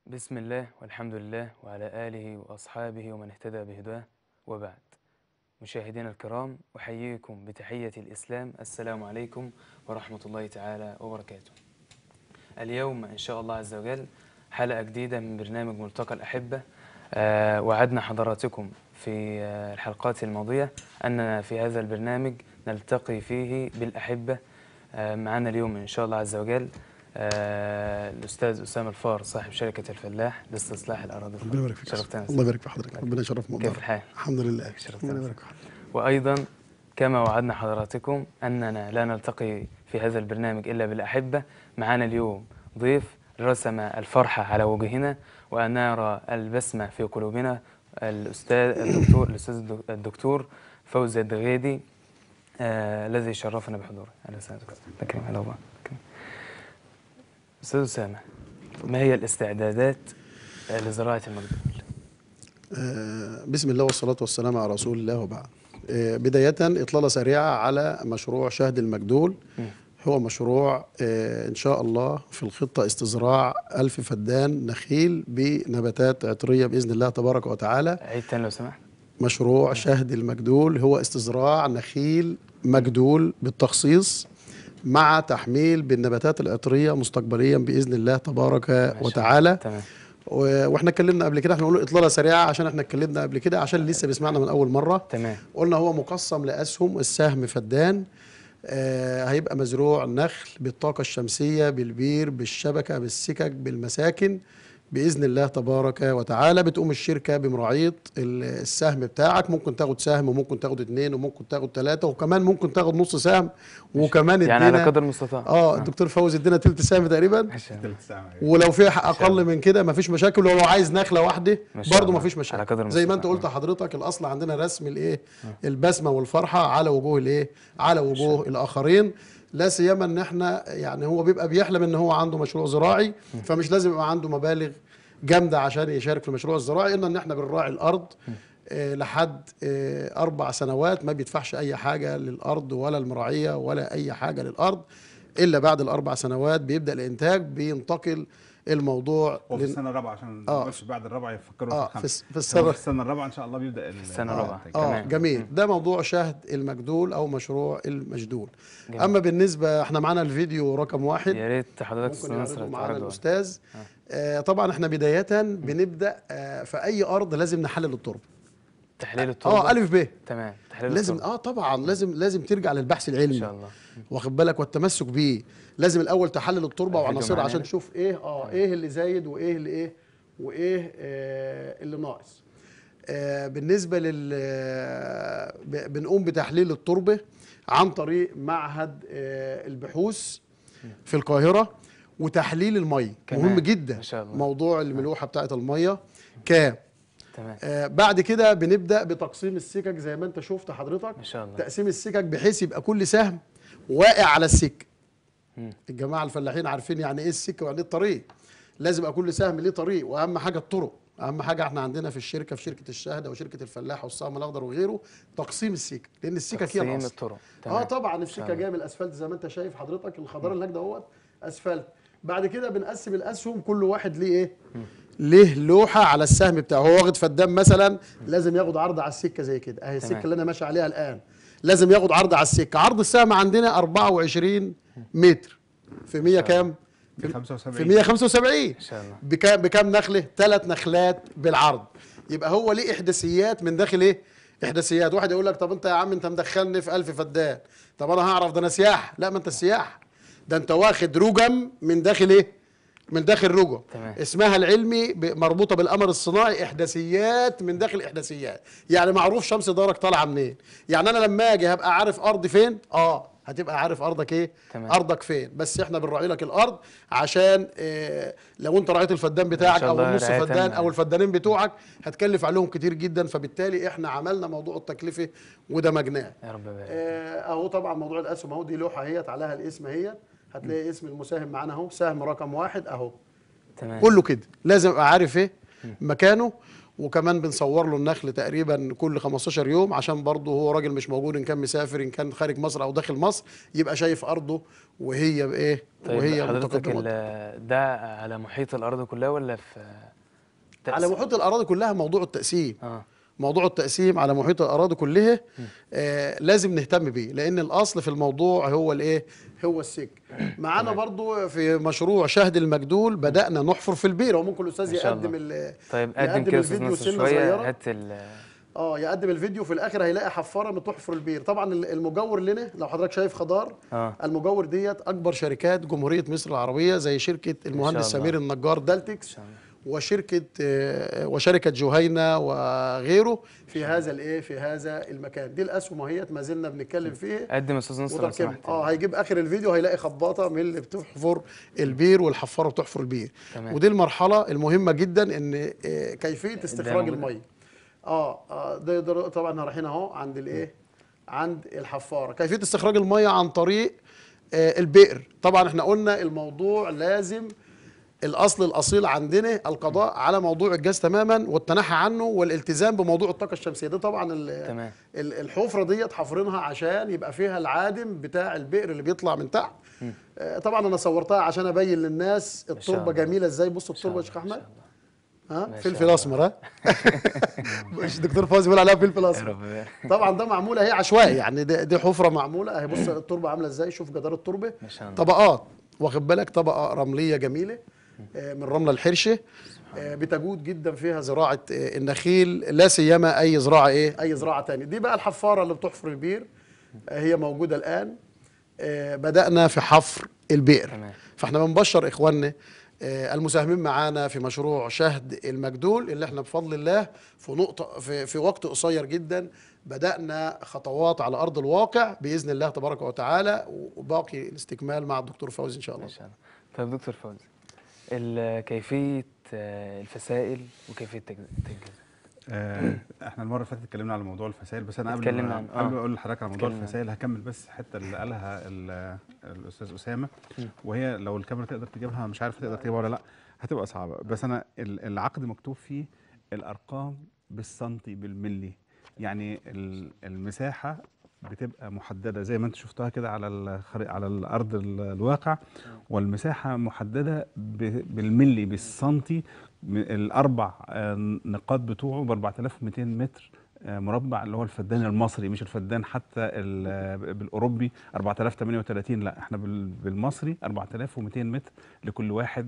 بسم الله والحمد لله وعلى آله وأصحابه ومن اهتدى بهداه وبعد مشاهدينا الكرام أحييكم بتحية الإسلام السلام عليكم ورحمة الله تعالى وبركاته اليوم إن شاء الله عز وجل حلقة جديدة من برنامج ملتقى الأحبة آه، وعدنا حضراتكم في آه، الحلقات الماضية أننا في هذا البرنامج نلتقي فيه بالأحبة آه، معنا اليوم إن شاء الله عز وجل آه، الأستاذ أسامة الفار صاحب شركة الفلاح لاستصلاح الأراضي ربنا يبارك فيك شرفتنا يا الله أستاذ. يبارك في حضرتك ربنا يشرف مقدرك كيف الحال؟ الحمد لله شرفتنا. ربنا يبارك في حضرتك وأيضا كما وعدنا حضراتكم أننا لا نلتقي في هذا البرنامج إلا بالأحبة معنا اليوم ضيف رسم الفرحة على وجهنا وأنار البسمة في قلوبنا الأستاذ الدكتور الأستاذ الدك- الدكتور فوزي الدغيدي آه الذي شرفنا بحضوره أهلا وسهلا دكتور تكريم هلا والله تكريم. أستاذ أسامة ما هي الاستعدادات آه، لزراعة المقدول؟ آه، بسم الله والصلاة والسلام على رسول الله وبعد آه، بداية إطلالة سريعة على مشروع شهد المجدول مم. هو مشروع آه، إن شاء الله في الخطة استزراع ألف فدان نخيل بنباتات عطرية بإذن الله تبارك وتعالى عيد تاني لو سمحت مشروع شهد المجدول هو استزراع نخيل مجدول بالتخصيص مع تحميل بالنباتات العطرية مستقبليا بإذن الله تبارك ما شاء الله. وتعالى تمام و- واحنا اتكلمنا قبل كده احنا نقول اطلاله سريعه عشان احنا اتكلمنا قبل كده عشان لسه بيسمعنا من اول مره تمام قلنا هو مقسم لاسهم السهم فدان آه هيبقى مزروع نخل بالطاقه الشمسيه بالبير بالشبكه بالسكك بالمساكن باذن الله تبارك وتعالى بتقوم الشركه بمراعيه ال- السهم بتاعك ممكن تاخد سهم وممكن تاخد اتنين وممكن تاخد ثلاثه وكمان ممكن تاخد نص سهم وكمان يعني على ادينا قدر المستطاع اه الدكتور فوزي ادينا تلت سهم تقريبا ما شاء الله. ولو في اقل من كده مفيش مشاكل ولو عايز نخله واحده ما شاء برضه الله. مفيش مشاكل على قدر زي ما انت المستطاع. قلت حضرتك الاصل عندنا رسم الايه البسمه والفرحه على وجوه الايه على وجوه الاخرين لا سيما ان احنا يعني هو بيبقى بيحلم ان هو عنده مشروع زراعي فمش لازم يبقى عنده مبالغ جامده عشان يشارك في المشروع الزراعي الا ان احنا بنراعي الارض آه، لحد آه، اربع سنوات ما بيدفعش اي حاجه للارض ولا المراعيه ولا اي حاجه للارض الا بعد الاربع سنوات بيبدا الانتاج بينتقل الموضوع وفي لن- السنه الرابعه عشان ما آه. نقولش بعد الرابعه يفكروا اه في في, الخمسه الس- في هو السنه في السنه الرابعه ان شاء الله بيبدا ال- السنة ال- الرابعة. الإنتاج. اه تمام. جميل ده موضوع شهد المجدول او مشروع المجدول جميل. اما بالنسبه احنا معانا الفيديو رقم واحد يا ريت حضرتك ممكن استاذ يعرضه نصر معانا تعرضه الاستاذ آه طبعا احنا بدايه بنبدا آه في اي ارض لازم نحلل التربه تحليل التربه اه الف ب تمام تحليل لازم التربة. اه طبعا لازم لازم ترجع للبحث العلمي ان شاء الله واخد بالك والتمسك بيه لازم الاول تحلل التربه الفيديو وعناصرها معانا عشان هنا؟ تشوف ايه اه ايه اللي زايد وايه اللي ايه وايه آه اللي ناقص آه بالنسبه لل آه، ب- بنقوم بتحليل التربه عن طريق معهد آه البحوث في القاهره وتحليل الميه كمان. مهم جدا ما شاء الله. موضوع الملوحه بتاعه الميه كام تمام آه بعد كده بنبدا بتقسيم السكك زي ما انت شفت حضرتك ما شاء الله تقسيم السكك بحيث يبقى كل سهم واقع على السكه مم. الجماعه الفلاحين عارفين يعني ايه السكه ويعني ايه الطريق لازم يبقى كل سهم ليه طريق واهم حاجه الطرق اهم حاجه احنا عندنا في الشركه في شركه الشهده وشركه الفلاح والصام الاخضر وغيره تقسيم السكك لان السكك هي تقسيم الاصل الطرق اه طبعا إن شاء السكه الله. جايه من الاسفلت زي ما انت شايف حضرتك الخضار اللي هناك دوت اسفلت بعد كده بنقسم الاسهم كل واحد ليه ايه ليه لوحه على السهم بتاعه هو واخد فدان مثلا لازم ياخد عرض على السكه زي كده اهي السكه تمام. اللي انا ماشي عليها الان لازم ياخد عرض على السكه عرض السهم عندنا 24 متر في 100 كام في 75 في 175 ان شاء الله بكام بكام نخله؟ ثلاث نخلات بالعرض يبقى هو ليه احداثيات من داخل ايه؟ احداثيات واحد يقول لك طب انت يا عم انت مدخلني في 1000 فدان طب انا هعرف ده انا سياح لا ما انت السياح ده انت واخد رجم من داخل ايه؟ من داخل رجم تمام. اسمها العلمي ب- مربوطه بالقمر الصناعي احداثيات من داخل احداثيات يعني معروف شمس دارك طالعه منين يعني انا لما اجي هبقى عارف ارضي فين اه هتبقى عارف ارضك ايه تمام. ارضك فين بس احنا بنراعي لك الارض عشان اه لو انت راعيت الفدان بتاعك شاء او الله النص رعاية فدان تامة. او الفدانين بتوعك هتكلف عليهم كتير جدا فبالتالي احنا عملنا موضوع التكلفه ودمجناه يا رب يبارك آه، اهو طبعا موضوع الاسهم اهو دي لوحه اهيت عليها الاسم اهيت هتلاقي اسم المساهم معانا اهو سهم رقم واحد اهو تمام كله كده لازم ابقى عارف ايه مكانه وكمان بنصور له النخل تقريبا كل 15 يوم عشان برضه هو راجل مش موجود ان كان مسافر ان كان خارج مصر او داخل مصر يبقى شايف ارضه وهي بايه طيب وهي حضرتك متقدمه ال- ده على محيط الارض كلها ولا في على محيط الاراضي كلها موضوع التقسيم اه موضوع التقسيم على محيط الاراضي كلها آه لازم نهتم بيه لان الاصل في الموضوع هو الايه هو السجن معانا برضو في مشروع شهد المجدول بدانا نحفر في البير وممكن الاستاذ ما شاء يقدم الله. ال- طيب يقدم قدم كده استاذ الفيديو نصر سنة شويه صغيرة. هات ال اه يقدم الفيديو في الاخر هيلاقي حفاره بتحفر البير طبعا ال- المجور لنا لو حضرتك شايف خضار اه المجور ديت اكبر شركات جمهوريه مصر العربيه زي شركه المهندس الله. سمير النجار ان دالتكس شاء الله وشركه آه، وشركه جهينه وغيره في هذا الايه في هذا المكان دي الاسهم اهيت ما زلنا بنتكلم فيها قدم يا استاذ نصر لو وتركيبها سمحت اه هيجيب اخر الفيديو هيلاقي خباطه من اللي بتحفر البير والحفاره بتحفر البير تمام. ودي المرحله المهمه جدا ان آه، كيفيه استخراج موجود. الميه اه آه، ده, ده طبعا احنا رايحين اهو عند الايه عند الحفاره كيفيه استخراج الميه عن طريق آه، البئر طبعا احنا قلنا الموضوع لازم الاصل الاصيل عندنا القضاء على موضوع الجاز تماما والتنحي عنه والالتزام بموضوع الطاقه الشمسيه ده طبعا ال- تمام ال- الحفره ديت حافرينها عشان يبقى فيها العادم بتاع البئر اللي بيطلع من تحت آه، طبعا انا صورتها عشان ابين للناس شاء التربه الله. جميله ازاي بص إن شاء التربه يا شيخ الله، إن احمد شاء الله. ها ما شاء فلفل الله. اسمر ها مش دكتور فوزي بيقول عليها فلفل يا اسمر رب يبارك. طبعا ده معموله اهي عشوائي يعني دي, دي حفره معموله اهي بص التربه عامله ازاي شوف جدار التربه ما شاء الله طبقات واخد بالك طبقه رمليه جميله آه، من رمله الحرشه آه، بتجود جدا فيها زراعه آه، النخيل لا سيما اي زراعه ايه اي زراعه تانية دي بقى الحفاره اللي بتحفر البير آه، هي موجوده الان آه، بدانا في حفر البئر تمام فاحنا بنبشر اخواننا آه، المساهمين معانا في مشروع شهد المجدول اللي احنا بفضل الله في نقطه في, في وقت قصير جدا بدانا خطوات على ارض الواقع باذن الله تبارك وتعالى وباقي الاستكمال مع الدكتور فوزي ان شاء ما الله شاء الله طيب دكتور فوزي ال- كيفيه آه، الفسائل وكيفيه تج- تجهيزها آه، احنا المره اللي فاتت اتكلمنا على موضوع الفسائل بس انا قبل اتكلمنا ما عن- قبل آه. ما اقول لحضرتك على موضوع اتكلمنا عن- الفسائل هكمل بس الحته اللي قالها ال- الاستاذ اسامه مم. وهي لو الكاميرا تقدر تجيبها مش عارف تقدر تجيبها ولا لا هتبقى صعبه بس انا ال- العقد مكتوب فيه الارقام بالسنتي بالملي يعني ال- المساحه بتبقى محدده زي ما انت شفتها كده على الخري... على الارض ال- الواقع والمساحه محدده ب... بالملي بالسنتي م- الاربع آه، نقاط بتوعه ب 4200 متر آه، مربع اللي هو الفدان المصري مش الفدان حتى ال- بالاوروبي 4038 لا احنا بال- بالمصري 4200 متر لكل واحد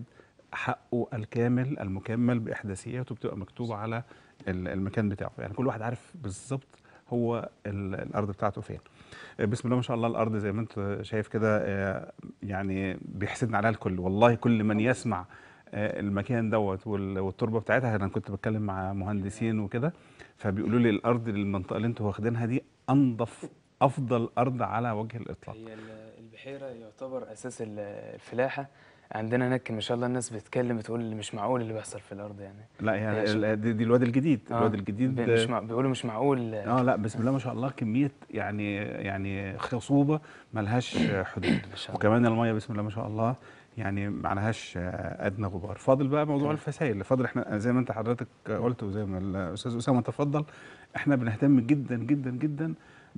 حقه الكامل المكمل باحداثياته بتبقى مكتوبه على ال- المكان بتاعه يعني كل واحد عارف بالظبط هو ال- الارض بتاعته فين آه، بسم الله ما شاء الله الارض زي ما انت شايف كده آه، يعني بيحسدنا عليها الكل والله كل من يسمع آه، المكان دوت وال- والتربه بتاعتها انا كنت بتكلم مع مهندسين وكده فبيقولوا لي الارض المنطقه اللي انتوا واخدينها دي انظف افضل ارض على وجه الاطلاق هي ال- البحيره يعتبر اساس ال- الفلاحه عندنا هناك ما شاء الله الناس بتتكلم بتقول مش معقول اللي بيحصل في الارض يعني لا يعني هي ال- دي, دي الواد الجديد آه، الواد الجديد ب- مش مع... بيقولوا مش معقول اه لا بسم الله ما شاء الله كميه يعني يعني خصوبه ملهاش حدود ما شاء الله وكمان الميه بسم الله ما شاء الله يعني ما عليهاش آه، ادنى غبار فاضل بقى موضوع تمام. الفسائل فاضل احنا زي ما انت حضرتك قلت وزي ما الاستاذ اسامه تفضل احنا بنهتم جدا جدا جدا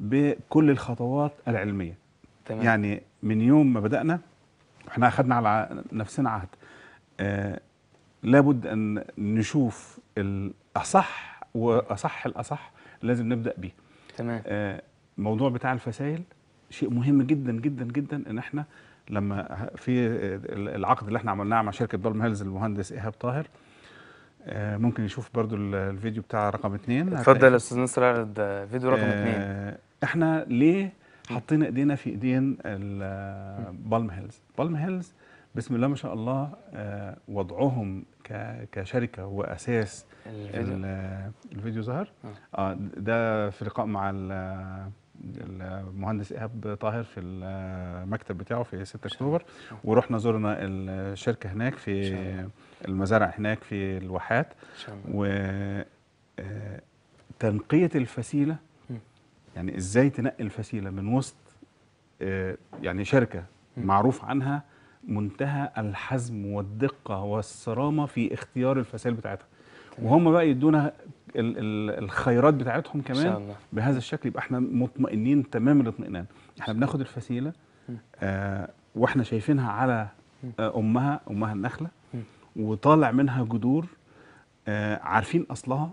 بكل الخطوات العلميه تمام يعني من يوم ما بدانا احنا اخذنا على نفسنا عهد آه لابد ان نشوف الاصح واصح الاصح لازم نبدا بيه تمام آه، موضوع بتاع الفسائل شيء مهم جدا جدا جدا ان احنا لما ه- في آه، العقد اللي احنا عملناه مع شركه بالم هيلز المهندس ايهاب طاهر آه، ممكن يشوف برضو ال- الفيديو بتاع رقم اثنين اتفضل يا استاذ نصر اعرض فيديو رقم اثنين آه، احنا ليه حطينا ايدينا في ايدين ال- بالم هيلز بالم هيلز بسم الله ما شاء الله آه، وضعهم ك- كشركه واساس الفيديو ال- الفيديو ظهر آه. اه ده في لقاء مع ال- المهندس ايهاب طاهر في المكتب بتاعه في 6 اكتوبر ورحنا زرنا الشركه هناك إن في شاء الله. المزارع هناك في الواحات ان شاء الله و آه، تنقيه الفسيله مم. يعني ازاي تنقي الفسيله من وسط آه، يعني شركه مم. معروف عنها منتهى الحزم والدقه والصرامه في اختيار الفسائل بتاعتها وهم بقى يدونا ال- ال- الخيرات بتاعتهم ان شاء كمان الله بهذا الشكل يبقى احنا مطمئنين تمام الاطمئنان احنا بناخد الفسيله مم. آه واحنا شايفينها على مم. آه امها امها النخله مم. وطالع منها جذور آه عارفين اصلها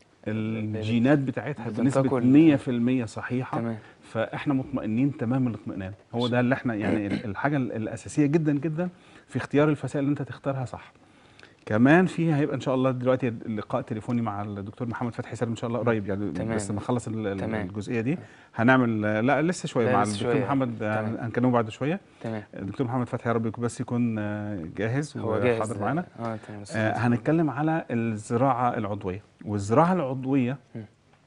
الجينات بتاعتها بنسبه بتنتقل. 100% صحيحه تمام فاحنا مطمئنين تمام الاطمئنان هو ده اللي احنا يعني ال- الحاجه ال- الاساسيه جدا جدا في اختيار الفسائل اللي انت تختارها صح كمان في هيبقى ان شاء الله دلوقتي اللقاء تليفوني مع الدكتور محمد فتحي سالم ان شاء الله قريب يعني تمام. بس لما نخلص ال- ال- تمام. الجزئيه دي هنعمل لا لسه شويه لا، مع لسه الدكتور شوية. محمد آه، تمام. هنكلمه بعد شويه تمام الدكتور محمد فتحي يا رب يكون بس يكون آه، جاهز هو جاهز وحاضر معانا اه تمام آه، هنتكلم على الزراعة العضوية والزراعة العضوية م.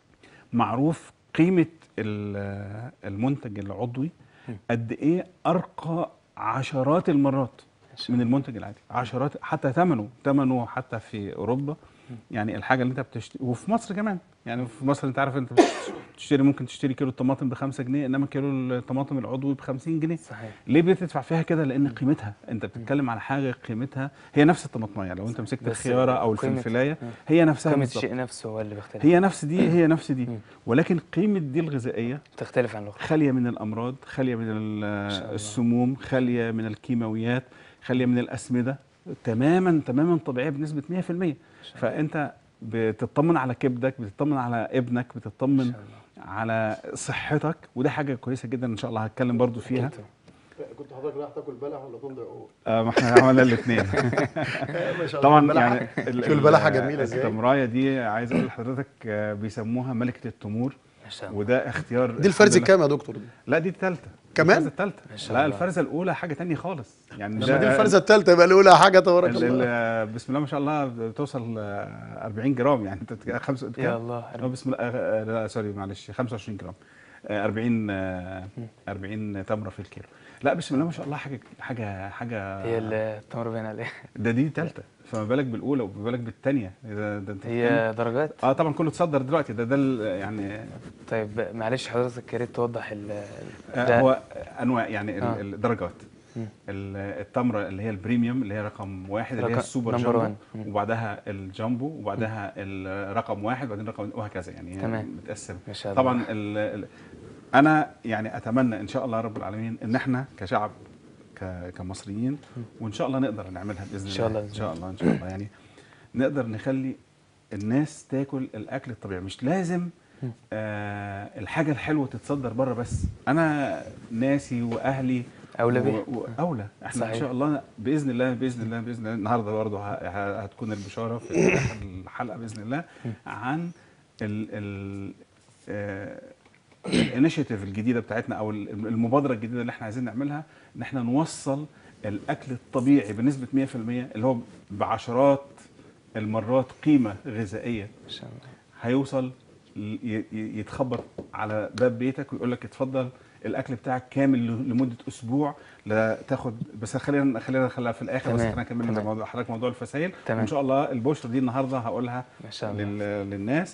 معروف قيمة ال- المنتج العضوي م. قد ايه ارقى عشرات المرات من المنتج العادي عشرات حتى ثمنه ثمنه حتى في اوروبا يعني الحاجه اللي انت بتشتري وفي مصر كمان يعني في مصر انت عارف انت بتشتري ممكن تشتري كيلو الطماطم ب 5 جنيه انما كيلو الطماطم العضوي ب 50 جنيه صحيح ليه بتدفع فيها كده لان قيمتها انت بتتكلم على حاجه قيمتها هي نفس الطماطميه لو انت مسكت بس الخياره او قيمة- الفلفلايه مم. هي نفسها قيمة بالظبط الشيء نفسه هو اللي بيختلف هي نفس دي هي نفس دي مم. ولكن قيمه دي الغذائيه بتختلف عن الاخرى خاليه من الامراض خاليه من ال- شاء الله. السموم خاليه من الكيماويات خاليه من الاسمده تماما تماما طبيعيه بنسبه 100% فانت بتطمن على كبدك بتطمن على ابنك ان بتطمن شاء الله على صحتك ودي حاجه كويسه جدا ان شاء الله هتكلم برضو فيها أكيد. كنت حضرتك رايح تاكل بلح ولا تمضي عقود؟ آه ما احنا عملنا الاثنين ما شاء الله طبعا البلحة- يعني ال- شو البلحة ال- جميلة ازاي؟ التمرايه دي عايز اقول لحضرتك آه، بيسموها ملكه التمور ما شاء الله وده اختيار دي الفرز الحمد لله. الكام يا دكتور؟ دي؟ لا دي الثالثه كمان؟ الفرزه الثالثه ما شاء لا الله. الفرزه الاولى حاجه تانية خالص يعني لما ده- دي الفرزه الثالثه يبقى الاولى حاجه تبارك ال- الله ال- بسم الله ما شاء الله بتوصل آه، 40 جرام يعني انت بتك- خمسة يا كام؟ الله آه، بسم الله آه، آه، لا سوري معلش 25 جرام آه، 40 آه، 40 تمره في الكيلو لا بسم الله ما شاء الله حاجه حاجه حاجه هي التمر باين عليها ده دي ثالثه فما بالك بالاولى وما بالك بالثانيه ده, ده انت بتتكلم- هي درجات اه طبعا كله اتصدر دلوقتي ده ده ال- يعني طيب معلش حضرتك يا ريت توضح ال آه ده- هو انواع يعني ال- آه. الدرجات مم. ال- التمره اللي هي البريميوم اللي هي رقم واحد اللي هي رقم- السوبر number جامبو one. مم. وبعدها الجامبو وبعدها الرقم واحد وبعدين رقم وهكذا يعني هي تمام. متقسم ما شاء الله طبعا ال ال انا يعني اتمنى ان شاء الله رب العالمين ان احنا كشعب ك- كمصريين وان شاء الله نقدر نعملها باذن إن شاء الله الله. ان شاء الله ان شاء الله يعني نقدر نخلي الناس تاكل الاكل الطبيعي مش لازم مم. آه الحاجه الحلوه تتصدر بره بس انا ناسي واهلي أولى بيها. و- واولى احنا صحيح. ان شاء الله باذن الله باذن الله باذن الله النهارده برضه ه- ه- هتكون البشاره في آخر الحلقه باذن الله عن ال ال آه، الانيشيتيف الجديده بتاعتنا او ال- المبادره الجديده اللي احنا عايزين نعملها ان احنا نوصل الاكل الطبيعي بنسبه 100% اللي هو بعشرات المرات قيمه غذائيه ما شاء الله هيوصل ي- ي- يتخبط على باب بيتك ويقول لك اتفضل الاكل بتاعك كامل ل- لمده اسبوع لا تاخد بس خلينا خلينا نخليها في الاخر بس تمام، احنا كملنا تمام. موضوع حضرتك موضوع الفسائل تمام. وان شاء الله البشرة دي النهارده هقولها ما شاء الله لل- للناس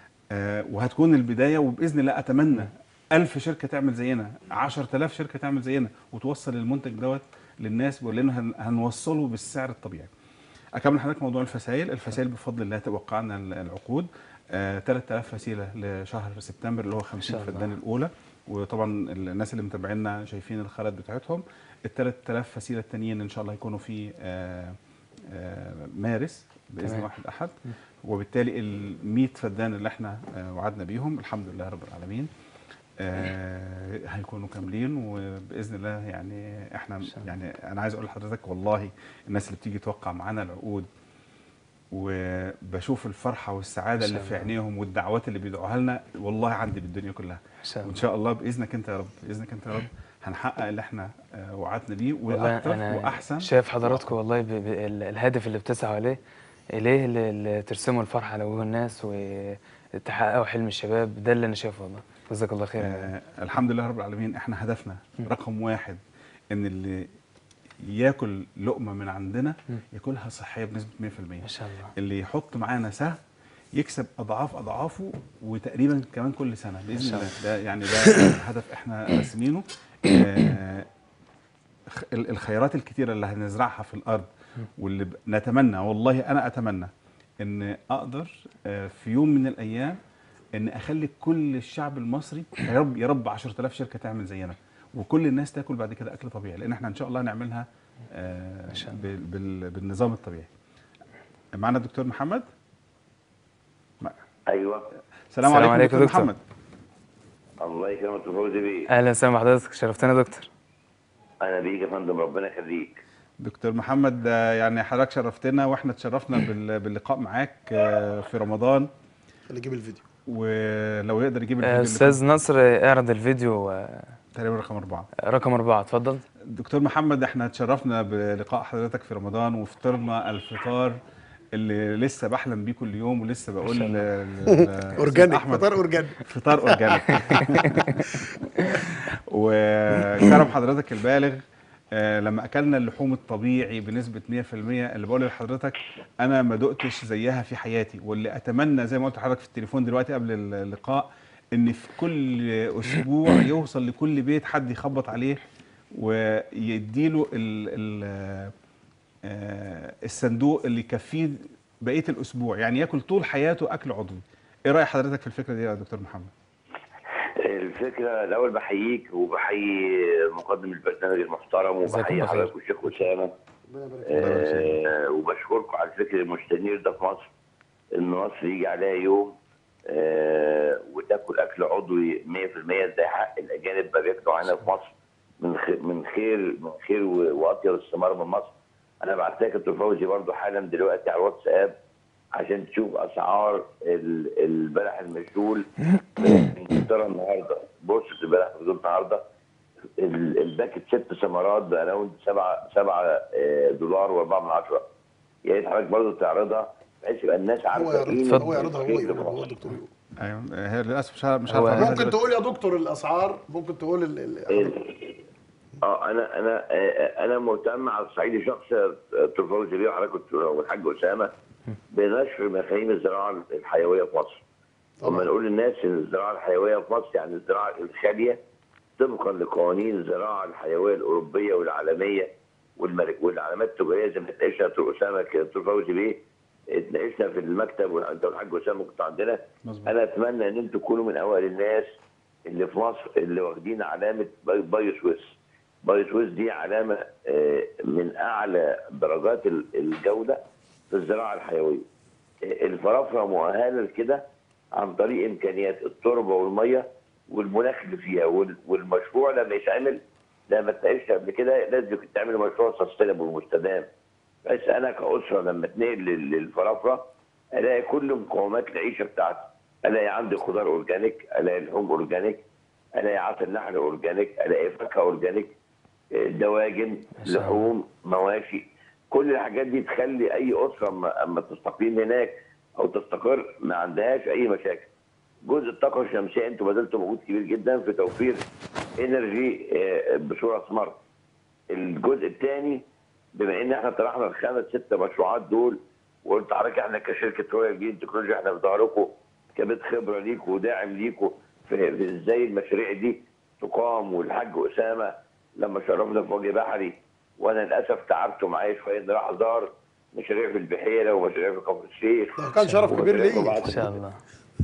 آه، وهتكون البدايه وباذن الله اتمنى ألف شركه تعمل زينا 10000 شركه تعمل زينا وتوصل المنتج دوت للناس ولانه هن- هنوصله بالسعر الطبيعي اكمل لحضرتك موضوع الفسائل الفسائل بفضل الله توقعنا ال- العقود آه 3000 فسيله لشهر سبتمبر اللي هو 50 شاء الله. فدان الاولى وطبعا الناس اللي متابعينا شايفين الخرائط بتاعتهم ال 3000 فسيله التانيين ان شاء الله هيكونوا في آه آه مارس باذن تمام. واحد احد وبالتالي ال 100 فدان اللي احنا آه وعدنا بيهم الحمد لله رب العالمين آه هيكونوا كاملين وباذن الله يعني احنا شاء الله. يعني انا عايز اقول لحضرتك والله الناس اللي بتيجي توقع معانا العقود وبشوف الفرحه والسعاده ما شاء اللي في الله. عينيهم والدعوات اللي بيدعوها لنا والله عندي بالدنيا كلها ما شاء وان الله شاء الله باذنك انت يا رب باذنك انت يا رب هنحقق اللي احنا آه، وعدنا بيه والله واكتر انا واحسن شايف حضراتكم والله ب... ب... ال- الهدف اللي بتسعوا عليه اليه اللي- اللي ترسموا الفرحه على وجوه الناس وتحققوا حلم الشباب ده اللي انا شايفه والله جزاك الله خير آه الحمد لله رب العالمين احنا هدفنا رقم واحد ان اللي ياكل لقمه من عندنا مم. ياكلها صحيه بنسبه 100% ما شاء الله اللي يحط معانا سهم يكسب اضعاف اضعافه وتقريبا كمان كل سنه ما باذن شاء الله ده يعني ده هدف احنا راسمينه آه، خ- ال- الخيرات الكتيره اللي هنزرعها في الارض واللي ب- نتمنى والله انا اتمنى ان اقدر آه، في يوم من الايام ان اخلي كل الشعب المصري يا رب يا رب 10000 شركه تعمل زينا وكل الناس تاكل بعد كده اكل طبيعي لان احنا ان شاء الله هنعملها آه، شاء الله. بال- بال- بالنظام الطبيعي معنا الدكتور محمد ايوه السلام السلام عليكم عليكم دكتور دكتور. محمد الله يكرمك فوزي بيه اهلا وسهلا بحضرتك شرفتنا يا دكتور انا بيك يا فندم ربنا يخليك دكتور محمد آه، يعني حضرتك شرفتنا واحنا اتشرفنا بال- باللقاء معاك آه، في رمضان اللي يجيب الفيديو ولو يقدر يجيب آه، الفيديو اللي استاذ نصر اعرض الفيديو آه، كان تقريبا رقم أربعة رقم أربعة اتفضل دكتور محمد احنا اتشرفنا بلقاء حضرتك في رمضان وفطرنا الفطار اللي لسه بحلم بيه كل يوم ولسه بقول شاء ل- الله. ل- لأستاذ اورجانيك أحمد فطار اورجانيك فطار اورجانيك وكرم حضرتك البالغ آه، لما اكلنا اللحوم الطبيعي بنسبه 100% اللي بقول لحضرتك انا ما دقتش زيها في حياتي واللي اتمنى زي ما قلت لحضرتك في التليفون دلوقتي قبل اللقاء ان في كل اسبوع يوصل لكل بيت حد يخبط عليه ويديله ال ال آه، الصندوق اللي يكفيه بقيه الاسبوع يعني ياكل طول حياته اكل عضوي ايه راي حضرتك في الفكره دي يا دكتور محمد الفكره الاول بحييك وبحيي مقدم البرنامج المحترم جزاكم وبحيي الله خير. حضرتك والشيخ اسامه ربنا يبارك فيك. آه وبشكركم على الفكر المستنير ده في مصر ان مصر يجي عليها يوم آه وتاكل اكل عضوي 100% زي حق الاجانب ما بياكلوا عندنا في مصر من خير من خير من خير و- واطيب الثمار من مصر انا بعت لك دكتور فوزي برضه حالا دلوقتي على الواتساب عشان تشوف اسعار ال- البلح المشلول في انجلترا النهارده بص البلح المشلول النهارده ال- الباكت ست ثمرات باراوند 7 7 دولار و4 من عشرة يا ريت حضرتك برضه تعرضها بحيث يبقى الناس هو عارفه يعرض قيمه هو يعرضها هو الخير يقول في هو مصر. الدكتور يقول ايوه هي للاسف مش عارف مش هو- عارف أعملها ممكن دلوقتي. تقول يا دكتور الاسعار ممكن تقول ال- ال- اه انا انا آه، انا مهتم على الصعيد الشخصي دكتور فوزي بيه وحضرتك والحاج اسامه بنشر مفاهيم الزراعه الحيويه في مصر. طبعاً. لما نقول للناس ان الزراعه الحيويه في مصر يعني الزراعه الخاليه طبقا لقوانين الزراعه الحيويه الاوروبيه والعالميه والملك والعلامات التجاريه زي ما اتناقشنا دكتور اسامه كده، دكتور فوزي بيه اتناقشنا في المكتب وانت والحاج اسامه كنتوا عندنا مظبوط. انا اتمنى ان انتم تكونوا من اوائل الناس اللي في مصر اللي واخدين علامه باي- بايو سويس بايو سويس دي علامه آه، من اعلى درجات ال- الجوده في الزراعه الحيويه آه، الفرافره مؤهله لكده عن طريق امكانيات التربه والميه والمناخ اللي فيها وال- والمشروع لما يتعمل لما اتناقشت قبل كده لازم تعمل مشروع سستينبل مستدام بس انا كاسره لما اتنقل لل- للفرافره الاقي كل مقومات العيشه بتاعتي الاقي عندي خضار اورجانيك الاقي لحوم اورجانيك الاقي عسل نحل اورجانيك الاقي فاكهه اورجانيك آه، دواجن شاء الله. لحوم مواشي كل الحاجات دي تخلي اي اسره اما اما تستقيم هناك او تستقر ما عندهاش اي مشاكل جزء الطاقه الشمسيه انتوا بذلتوا مجهود كبير جدا في توفير انرجي آه، بصوره سمارت الجزء الثاني بما ان احنا طرحنا الخمس ست مشروعات دول وقلت حضرتك احنا كشركه رويال جين تكنولوجيا احنا في ظهركم كبيت خبره ليكم وداعم ليكم في, في ازاي المشاريع دي تقام والحاج اسامه لما شرفنا في وجه بحري وانا للاسف تعبت معايا شويه ان راح ازار مشاريع في البحيره ومشاريع في كفر الشيخ ده كان شرف كبير ومشاريع في ليه بعض ان شاء الله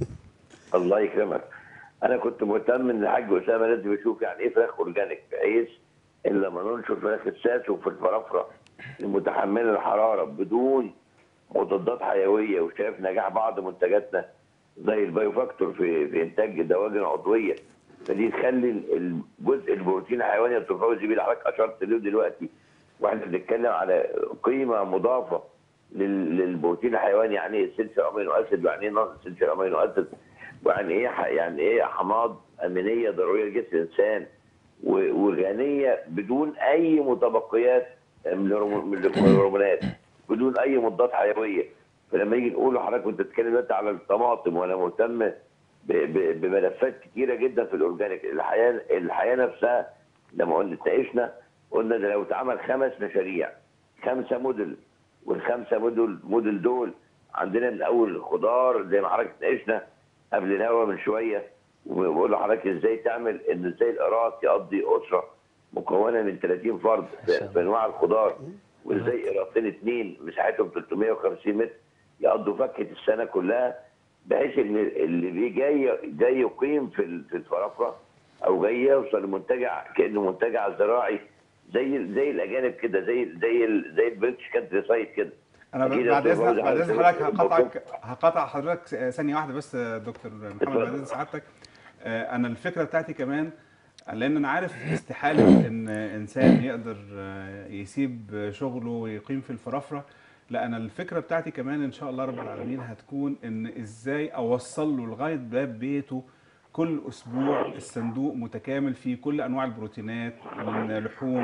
الله يكرمك انا كنت مهتم ان الحاج اسامه لازم يشوف يعني ايه فراخ اورجانيك بحيث ان لما ننشر فراخ الساسو في الفرافره المتحمله الحراره بدون مضادات حيويه وشايف نجاح بعض منتجاتنا زي البايو فاكتور في في انتاج دواجن عضويه فدي تخلي ال- الجزء البروتين الحيواني اللي بتفوز بيه اللي حضرتك اشرت له دلوقتي واحنا بنتكلم على قيمه مضافه لل- للبروتين الحيواني يعني ايه سلسله امينو اسيد ويعني ايه نقص سلسله امينو اسيد ويعني ايه ح- يعني ايه حماض امينيه ضروريه لجسم الانسان و- وغنيه بدون اي متبقيات من الهرمون- من الهرمونات بدون اي مضادات حيويه فلما يجي نقول لحضرتك كنت بتتكلم دلوقتي على الطماطم وانا مهتم ب- ب- بملفات كتيره جدا في الاورجانيك الحياه الحياه نفسها لما قلنا اتناقشنا قلنا ده لو اتعمل خمس مشاريع خمسه موديل والخمسه موديل موديل دول عندنا من اول الخضار زي ما حضرتك اتناقشنا قبل الهوا من شويه وبقول لحضرتك ازاي تعمل ان ازاي القراط يقضي اسره مكونه من 30 فرد في, في انواع الخضار وازاي قراطين اثنين مساحتهم 350 متر يقضوا فكه السنه كلها بحيث ان اللي بي جاي جاي يقيم في ال- في الفرافره او جاي يوصل لمنتجع كانه منتجع زراعي زي زي الاجانب كده زي زي ال- زي البريتش كانتري سايت كده انا أكيد بعد يا اذن أستاذ بعد اذن فوزي حضرتك عايز- هقطعك هقطع حضرتك س- ثانيه واحده بس يا دكتور محمد اتفضل. بعد اذن سعادتك آه، انا الفكره بتاعتي كمان لان انا عارف استحاله ان انسان يقدر آه، يسيب شغله ويقيم في الفرافره لا انا الفكره بتاعتي كمان ان شاء الله رب العالمين هتكون ان ازاي اوصل له لغايه باب بيته كل اسبوع الصندوق متكامل فيه كل انواع البروتينات من لحوم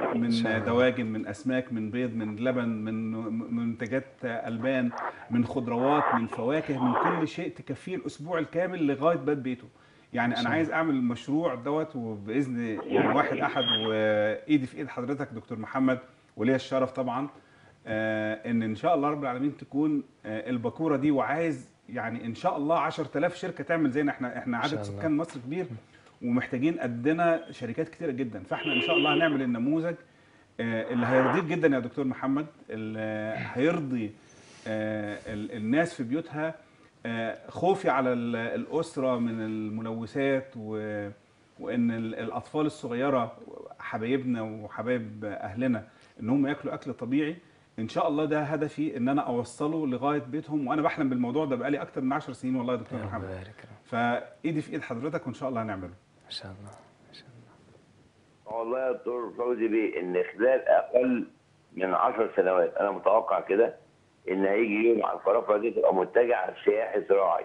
من دواجن من اسماك من بيض من لبن من من منتجات البان من خضروات من فواكه من كل شيء تكفيه الاسبوع الكامل لغايه باب بيته يعني انا عايز اعمل المشروع دوت وباذن يعني واحد احد وايدي في ايد حضرتك دكتور محمد وليا الشرف طبعا آه، ان ان شاء الله رب العالمين تكون آه، الباكوره دي وعايز يعني ان شاء الله 10000 شركه تعمل زينا احنا احنا عدد شاء الله. سكان مصر كبير ومحتاجين قدنا شركات كتيره جدا فاحنا ان شاء الله هنعمل النموذج آه، اللي هيرضيك جدا يا دكتور محمد اللي هيرضي آه، ال- الناس في بيوتها آه، خوفي على ال- الاسره من الملوثات و وان ال- الاطفال الصغيره حبايبنا وحبايب اهلنا ان هم ياكلوا اكل طبيعي ان شاء الله ده هدفي ان انا اوصله لغايه بيتهم وانا بحلم بالموضوع ده بقالي اكتر من 10 سنين والله يا دكتور يا رب محمد يبارك يا رب. فايدي في ايد حضرتك وان شاء الله هنعمله ما شاء الله ما شاء الله والله يا دكتور فوزي بيه ان خلال اقل من 10 سنوات انا متوقع كده ان هيجي يوم على الفرافره دي تبقى منتجع سياحي زراعي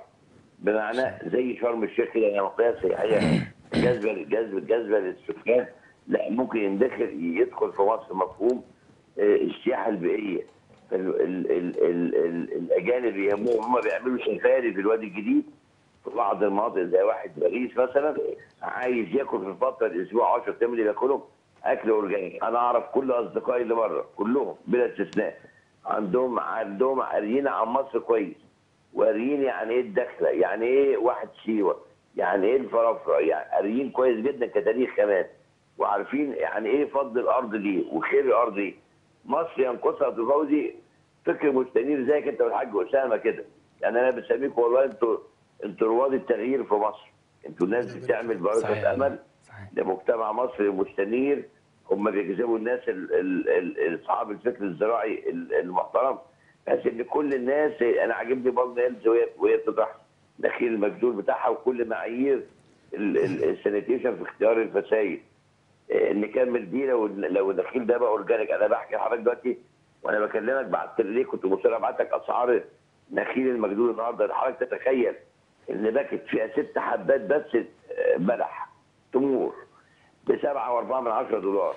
بمعنى زي شرم الشيخ كده هي منطقه سياحيه جذبه جذبه جذبه للسكان لا ممكن يندخل يدخل في مصر مفهوم آه، السياحه البيئيه فال- ال- ال- ال- ال- الاجانب يهمهم هم بيعملوا سفاري في الوادي الجديد في بعض المناطق زي واحد باريس مثلا عايز ياكل في فتره الاسبوع 10 ايام اللي بياكلهم اكل اورجانيك انا اعرف كل اصدقائي اللي بره كلهم بلا استثناء عندهم عندهم قاريين عن مصر كويس وقاريين يعني ايه الدخله يعني ايه واحد سيوه يعني ايه الفرافره يعني قاريين كويس جدا كتاريخ كمان وعارفين يعني ايه فضل الارض دي وخير الارض دي مصر ينقصها في فوزي فكر مستنير زيك انت والحاج اسامه كده يعني انا بسميكم والله انتوا انتوا رواد التغيير في مصر انتوا ناس بتعمل صحيح. بركه امل صحيح لمجتمع مصر مستنير هم بيجذبوا الناس ال- ال- ال- اصحاب الفكر الزراعي ال- المحترم بحيث ان كل الناس انا عاجبني بالم هيلز وهي وهي بتطرح دخيل المجدول بتاعها وكل معايير ال- ال- السانيتيشن في اختيار الفسائل إيه، نكمل دي لو لو الدخيل ده بقى اورجانيك انا بحكي لحضرتك دلوقتي وانا بكلمك بعت ليه كنت مصر ابعت لك اسعار نخيل المجدول النهارده حضرتك تتخيل ان باكت فيها ست حبات بس آه، بلح تمور بسبعة واربعة من عشرة دولار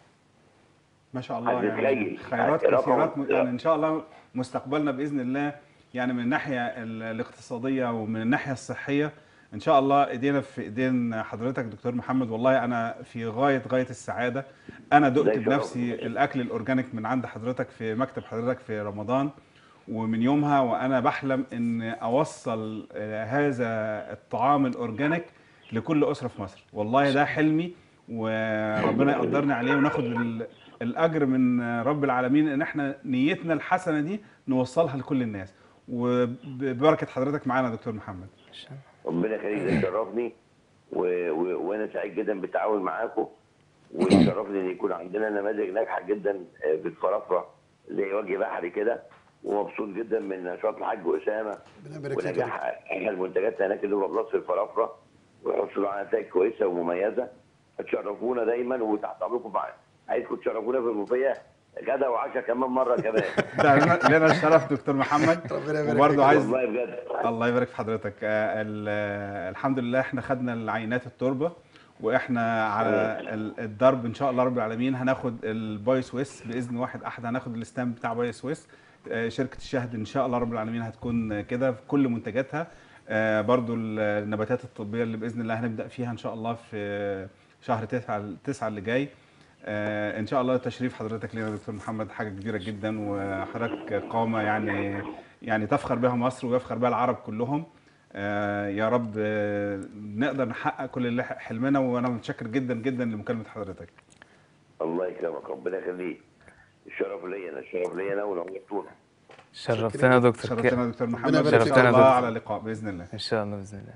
ما شاء الله هتتخيل. يعني خيرات رقم- كثيرات يعني ان شاء الله مستقبلنا باذن الله يعني من الناحيه ال- الاقتصاديه ومن الناحيه الصحيه ان شاء الله ايدينا في ايدين حضرتك دكتور محمد والله انا في غايه غايه السعاده انا دقت ده شرف. بنفسي الاكل الاورجانيك من عند حضرتك في مكتب حضرتك في رمضان ومن يومها وانا بحلم ان اوصل آه، هذا الطعام الاورجانيك لكل اسره في مصر والله ده حلمي وربنا يقدرنا عليه وناخد ال- الاجر من رب العالمين ان احنا نيتنا الحسنه دي نوصلها لكل الناس وببركه حضرتك معانا يا دكتور محمد ما شاء الله ربنا يخليك ده يشرفني و... و... وانا سعيد جدا بالتعاون معاكم ويشرفني ان يكون عندنا نماذج ناجحه جدا آه، في الفرافره زي وجه بحري كده ومبسوط جدا من نشاط الحاج اسامه ربنا يبارك فيك يا ونجاح احد منتجاتنا هناك اللي هو بلس الفرافره ويحصلوا على نتائج كويسه ومميزه هتشرفونا دايما وتحت امركم معانا عايزكم تشرفونا في المنوفيه غدا وعشاء كمان مره كمان ده لنا لنا الشرف دكتور محمد ربنا يبارك وبرضه فيك. عايز والله بجد الله يبارك في حضرتك آه، ال- آه، الحمد لله احنا خدنا العينات التربه واحنا على ال- الضرب ان شاء الله رب العالمين هناخد الباي سويس باذن واحد احد هناخد الستام بتاع باي سويس آه، شركه الشهد ان شاء الله رب العالمين هتكون كده في كل منتجاتها آه، برضو ال- النباتات الطبيه اللي باذن الله هنبدا فيها ان شاء الله في شهر تسعة تسعة اللي جاي آه، ان شاء الله تشريف حضرتك لنا يا دكتور محمد حاجه كبيره جدا وحضرتك قامه يعني يعني تفخر بها مصر ويفخر بها العرب كلهم آه، يا رب آه، نقدر نحقق كل اللي حلمنا وانا متشكر جدا جدا لمكالمه حضرتك الله يكرمك ربنا يخليك الشرف ليا انا الشرف ليا انا ونورتونا شرفتنا يا دكتور شرفتنا يا دكتور محمد يبارك ان فيك. شاء الله شرفتنا يا على لقاء باذن الله ان شاء الله باذن الله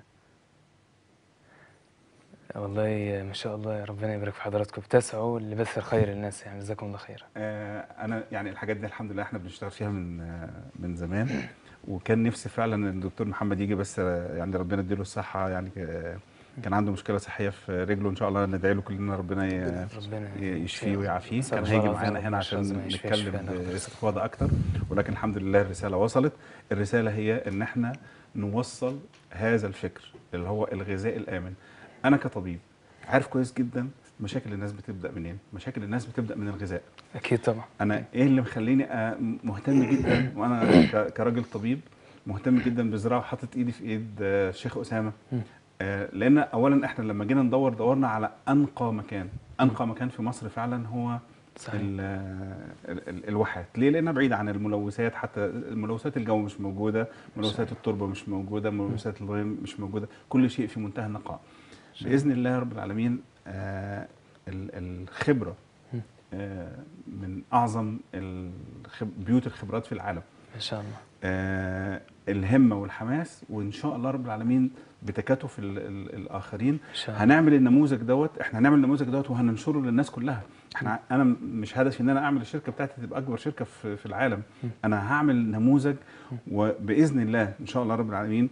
والله ما شاء الله ربنا يبارك في حضراتكم بتسعوا لبث الخير للناس يعني جزاكم الله خيرا آه، انا يعني الحاجات دي الحمد لله احنا بنشتغل فيها من آه، من زمان وكان نفسي فعلا ان الدكتور محمد يجي بس آه، يعني ربنا يديله الصحه يعني آه، كان عنده مشكله صحيه في رجله ان شاء الله ندعي له كلنا ربنا ي- ربنا ي- يشفيه ويعافيه نسأل كان الله هيجي العظيم معانا ربنا هنا يشفيه عشان ويشفيه نتكلم شفاء باستفاضه اكتر ولكن الحمد لله الرساله وصلت الرساله هي ان احنا نوصل هذا الفكر اللي هو الغذاء الامن انا كطبيب عارف كويس جدا مشاكل الناس بتبدا منين مشاكل الناس بتبدا من الغذاء اكيد طبعا انا ايه اللي مخليني آه، مهتم جدا وانا ك- كراجل طبيب مهتم جدا بالزراعه وحاطط ايدي في ايد آه، الشيخ اسامه مم. آه، لان اولا احنا لما جينا ندور دورنا على انقى مكان انقى مكان في مصر فعلا هو صحيح ال ال ال الواحات ليه لانها بعيده عن الملوثات حتى الملوثات الجو مش موجوده ملوثات التربه مش موجوده ملوثات الغيم مش موجوده كل شيء في منتهى النقاء باذن الله رب العالمين آه ال- الخبره مم. آه من اعظم الخب بيوت الخبرات في العالم ما شاء الله آه الهمه والحماس وان شاء الله رب العالمين بتكاتف ال ال الاخرين ان شاء الله هنعمل النموذج دوت احنا هنعمل النموذج دوت وهننشره للناس كلها احنا انا مش هدفي ان انا اعمل الشركه بتاعتي تبقى اكبر شركه في, في العالم انا هعمل نموذج وباذن الله ان شاء الله رب العالمين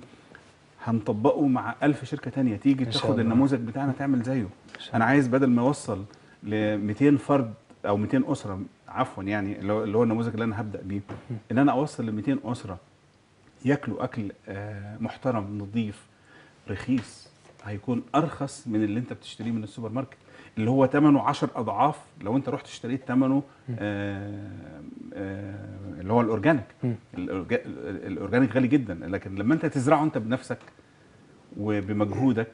هنطبقه مع ألف شركه تانية تيجي إن شاء تاخد الله. النموذج بتاعنا تعمل زيه إن شاء انا الله. عايز بدل ما اوصل ل 200 فرد او 200 اسره عفوا يعني اللي هو اللي هو النموذج اللي انا هبدا بيه ان انا اوصل ل 200 اسره ياكلوا اكل آه، محترم نظيف رخيص هيكون ارخص من اللي انت بتشتريه من السوبر ماركت اللي هو ثمنه 10 اضعاف لو انت رحت اشتريت ثمنه آه، آه، اللي هو الاورجانيك مم. الأورجا- الاورجانيك غالي جدا لكن لما انت تزرعه انت بنفسك وبمجهودك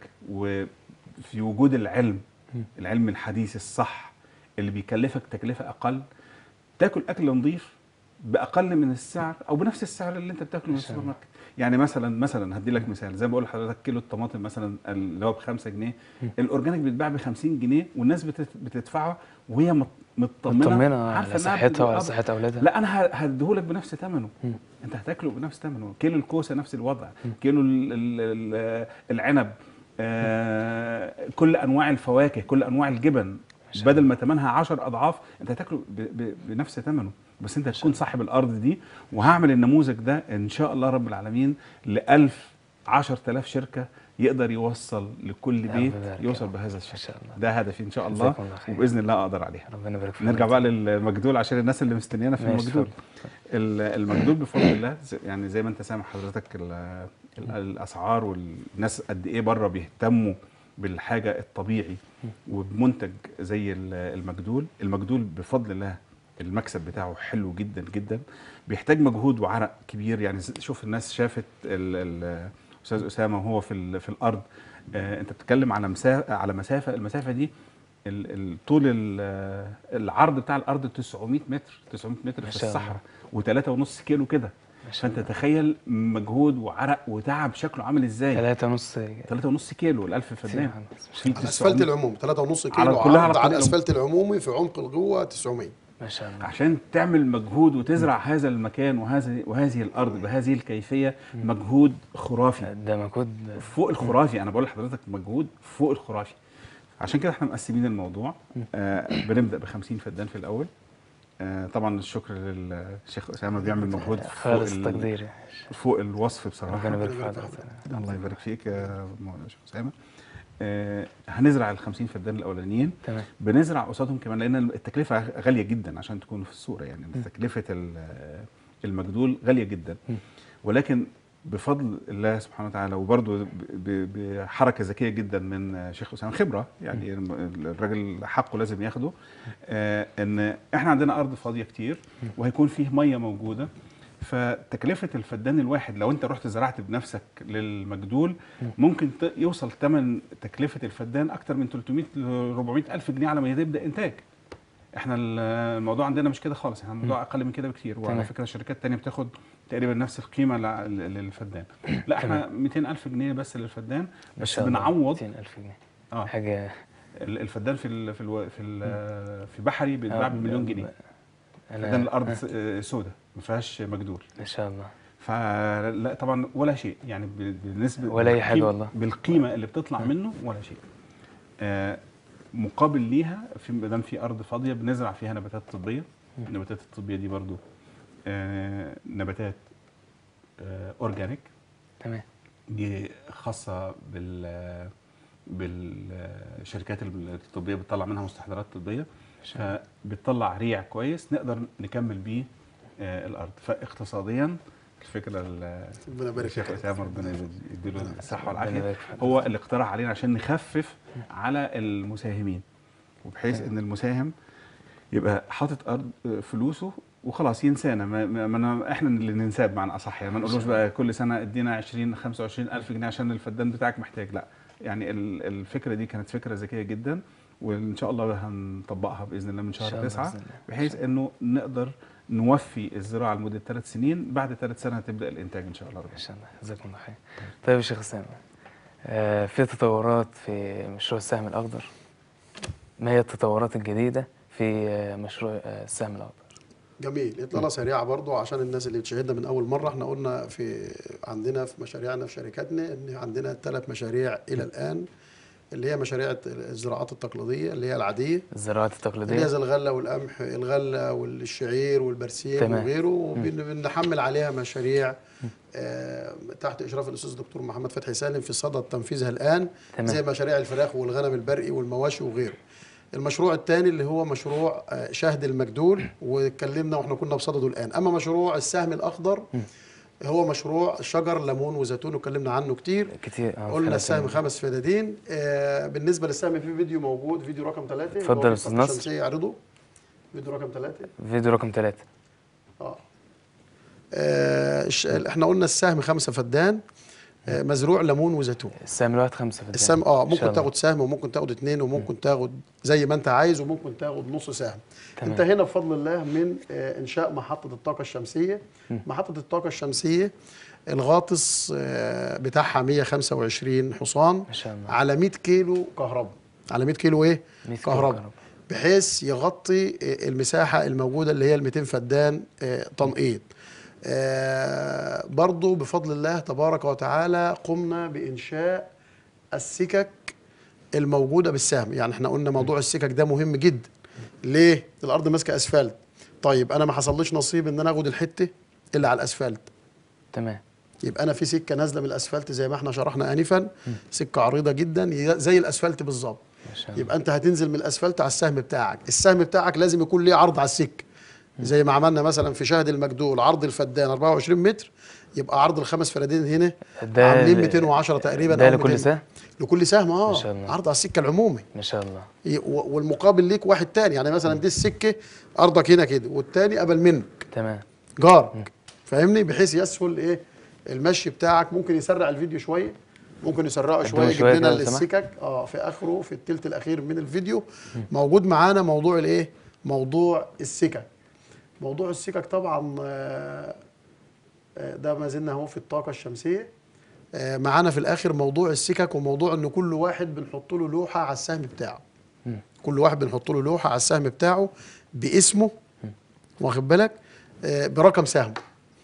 وفي وجود العلم مم. العلم الحديث الصح اللي بيكلفك تكلفه اقل تاكل اكل نظيف باقل من السعر او بنفس السعر اللي انت بتاكله من ما شاء السوبر الله. ماركت يعني مثلا مثلا هدي لك مثال زي ما بقول لحضرتك كيلو الطماطم مثلا اللي هو ب 5 جنيه مم. الاورجانيك بيتباع ب 50 جنيه والناس بتت- بتدفعه وهي مط- مطمنه مطمنة عارفة على إنها صحتها وعلى بت- صحة أولادها لا انا هديهولك بنفس ثمنه مم. انت هتاكله بنفس ثمنه كيلو الكوسه نفس الوضع كيلو ال- ال- ال- العنب آه كل انواع الفواكه كل انواع الجبن شاء بدل ما ثمنها 10 اضعاف انت هتاكله ب- ب- بنفس ثمنه بس انت هتكون صاحب الارض دي وهعمل النموذج ده ان شاء الله رب العالمين ل 1000 10000 شركه يقدر يوصل لكل يا بيت رب يبارك يا يوصل رب. بهذا ما الشكل شاء الله ده هدفي ان شاء الله جزاكم الله خير. وباذن الله اقدر عليها ربنا يبارك فيك نرجع بقى للمجدول عشان الناس اللي مستنيانا في ماشي، المجدول اتفضل. ال- المجدول بفضل الله ز- يعني زي ما انت سامع حضرتك ال- ال- الاسعار والناس قد ايه بره بيهتموا بالحاجه الطبيعي وبمنتج زي ال- المجدول المجدول بفضل الله المكسب بتاعه حلو جدا جدا بيحتاج مجهود وعرق كبير يعني ز- شوف الناس شافت ال- ال- الاستاذ اسامه وهو في ال- في الارض آه انت بتتكلم على مسافه على مسافه المسافه دي ال- ال- طول ال- العرض بتاع الارض 900 متر 900 متر ما في شاء الله. الصحراء وثلاثة ونص كيلو كده ما شاء فانت الله تخيل مجهود وعرق وتعب شكله عامل ازاي ثلاثة ونص ثلاثة ونص كيلو الألف فدان في على الاسفلت 900 العمومي 3.5 على- كيلو كلها على عرض على الطريق الاسفلت العمومي في عمق الجوه 900 ما شاء الله عشان تعمل مجهود وتزرع هذا المكان وهذه وهذه الارض بهذه الكيفيه مجهود خرافي ده مجهود فوق الخرافي انا بقول لحضرتك مجهود فوق الخرافي عشان كده احنا مقسمين الموضوع آه بنبدا ب 50 فدان في الاول آه طبعا الشكر للشيخ اسامه بيعمل مجهود فوق, خالص ال- التقدير فوق الوصف بصراحه ربنا يبارك في ربنا يبارك حضرتك الله يبارك فيك يا مولانا شيخ اسامه آه هنزرع ال 50 فدان الاولانيين تمام بنزرع قصادهم كمان لان التكلفه غاليه جدا عشان تكونوا في الصوره يعني تكلفه ال- المجدول غاليه جدا م. ولكن بفضل الله سبحانه وتعالى وبرضه ب- ب- بحركه ذكيه جدا من شيخ اسامه خبره يعني الراجل حقه لازم ياخده آه ان احنا عندنا ارض فاضيه كتير وهيكون فيه ميه موجوده فتكلفه الفدان الواحد لو انت رحت زرعت بنفسك للمجدول ممكن ت- يوصل ثمن تكلفه الفدان اكتر من 300 ل 400 الف جنيه على ما يبدا انتاج احنا ال- الموضوع عندنا مش كده خالص احنا الموضوع اقل من كده بكتير وعلى تمام. فكره الشركات التانية بتاخد تقريبا نفس القيمه لع- ل- للفدان لا احنا 200 الف جنيه بس للفدان ما بس شاء الله بنعوض 200000 جنيه اه حاجة ال- الفدان في ال في ال في, ال في بحري بيتباع آه، بمليون جنيه أنا- فدان الارض سوداء ما فيهاش مجدول ما شاء الله فلا طبعا ولا شيء يعني ب- بالنسبه ولا أي حاجة بالقيمة- والله. بالقيمه اللي بتطلع منه ولا شيء آه مقابل ليها في ما دام في ارض فاضيه بنزرع فيها نباتات طبيه النباتات الطبيه دي برضو آه نباتات آه اورجانيك تمام دي خاصه بال بالشركات الطبيه بتطلع منها مستحضرات طبيه فبتطلع ريع كويس نقدر نكمل بيه آه، الارض فاقتصاديا الفكره ال- ربنا يبارك الشيخ فيك. اسامه ربنا يديله الصحه ربنا والعافيه يبارك في هو اللي اقترح علينا عشان نخفف على المساهمين وبحيث ان المساهم يبقى حاطط ارض فلوسه وخلاص ينسانا ما ما ما- احنا اللي ننساه بمعنى اصح يعني ما نقولوش بقى كل سنه ادينا 20 25 الف جنيه عشان الفدان بتاعك محتاج لا يعني ال- الفكره دي كانت فكره ذكيه جدا وان شاء الله هنطبقها باذن الله من إن شاء شهر الله تسعة بإذن الله. بحيث انه نقدر نوفي الزراعه لمده ثلاث سنين بعد ثلاث سنه هتبدا الانتاج ان شاء الله ما شاء الله جزاكم الله خير طيب يا شيخ اسامه آه في تطورات في مشروع السهم الاخضر ما هي التطورات الجديده في آه مشروع آه السهم الاخضر جميل اطلاله سريعه برضو عشان الناس اللي بتشاهدنا من اول مره احنا قلنا في عندنا في مشاريعنا في شركاتنا ان عندنا ثلاث مشاريع الى الان اللي هي مشاريع الزراعات التقليديه اللي هي العاديه الزراعات اللي هي التقليديه زي الغله والقمح الغله والشعير والبرسيم تمام. وغيره وبنحمل عليها مشاريع آه، تحت اشراف الاستاذ الدكتور محمد فتحي سالم في صدد تنفيذها الان تمام. زي مشاريع الفراخ والغنم البرقي والمواشي وغيره المشروع الثاني اللي هو مشروع آه، شهد المجدول واتكلمنا واحنا كنا بصدده الان اما مشروع السهم الاخضر هو مشروع شجر ليمون وزيتون واتكلمنا عنه كتير كتير آه، في قلنا حلقة السهم تانية. خمس فدادين آه بالنسبه للسهم في فيديو موجود فيديو رقم ثلاثة اتفضل يا أستاذ نصر. الشمسيه اعرضه فيديو رقم ثلاثة فيديو رقم ثلاثة اه آه، الش- احنا قلنا السهم خمسة فدان آه، مزروع ليمون وزيتون السهم الواحد خمسة في السهم اه إن شاء ممكن الله. تاخد سهم وممكن تاخد اتنين وممكن تاخد زي ما انت عايز وممكن تاخد نص سهم تمام. انتهينا بفضل الله من آه، انشاء محطه الطاقه الشمسيه محطه الطاقه الشمسيه الغاطس آه، بتاعها 125 حصان ما شاء الله. على 100 كيلو كهرباء على 100 كيلو ايه 100 كيلو كهرباء كهرباء. بحيث يغطي آه، المساحه الموجوده اللي هي ال 200 فدان آه، تنقيط آه، برضو بفضل الله تبارك وتعالى قمنا بإنشاء السكك الموجودة بالسهم يعني احنا قلنا موضوع السكك ده مهم جدا ليه؟ الأرض ماسكة أسفلت طيب أنا ما حصليش نصيب إن أنا أخد الحتة اللي على الأسفلت تمام يبقى أنا في سكة نازلة من الأسفلت زي ما احنا شرحنا آنفا سكة عريضة جدا ي- زي الأسفلت بالظبط ما شاء الله يبقى انت هتنزل من الاسفلت على السهم بتاعك السهم بتاعك لازم يكون ليه عرض على السكه زي ما عملنا مثلا في شهد المجدول عرض الفدان 24 متر يبقى عرض الخمس فدادين هنا ده عاملين ل- 210 تقريبا ده أو لكل 200. سهم لكل سهم اه ما شاء الله. عرض على السكه العمومي ما شاء الله ي- و- والمقابل ليك واحد تاني يعني مثلا دي السكه ارضك هنا كده والتاني قبل منك تمام جارك فاهمني بحيث يسهل ايه المشي بتاعك ممكن يسرع الفيديو شويه ممكن يسرعه ادوني شويه يجيب شوية لنا كده لو سمحت. السكك اه في اخره في التلت الاخير من الفيديو موجود معانا موضوع الايه موضوع السكك موضوع السكك طبعا آه، آه، ده ما زلنا هو في الطاقه الشمسيه آه، معانا في الاخر موضوع السكك وموضوع ان كل واحد بنحط له لوحه على السهم بتاعه كل واحد بنحط له لوحه على السهم بتاعه باسمه واخد بالك آه، برقم سهم